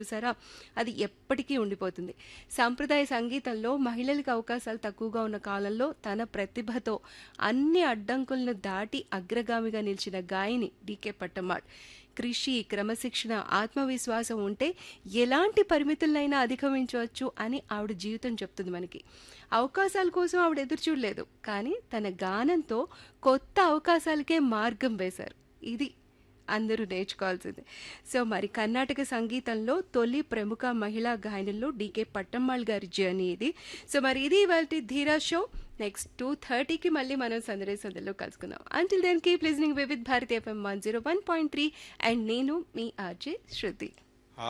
చూసారా అది ఎప్పటికీ ఉండిపోతుంది సాంప్రదాయ సంగీతంలో మహిళలకు అవకాశాలు తక్కువగా ఉన్న కాలంలో తన ప్రతిభతో అన్ని అడ్డంకులను దాటి అగ్రగామిగా నిలిచిన గాయని డీకే పట్టమ్మాళ్ కృషి క్రమశిక్షణ ఆత్మవిశ్వాసం ఉంటే ఎలాంటి పరిమితులనైనా అధిగమించవచ్చు అని ఆవిడ జీవితం చెప్తుంది మనకి అవకాశాల కోసం ఆవిడ ఎదురు చూడలేదు కానీ తన గానంతో కొత్త అవకాశాలకే మార్గం వేశారు ఇది అందరూ నేర్చుకోవాల్సింది సో మరి కర్ణాటక సంగీతంలో తొలి ప్రముఖ మహిళా గాయనుల్లో డీకే పట్టమ్మాళ్ గారి జర్నీ ఇది సో మరి ఇది ఇవాళ ధీరా షో నెక్స్ట్ టూ థర్టీకి మళ్ళీ మనం సందరే సందర్లో కలుసుకుందాం until then keep listening Vividh Bharati FM one zero one point three and నేను మీ ఆర్జే శృతి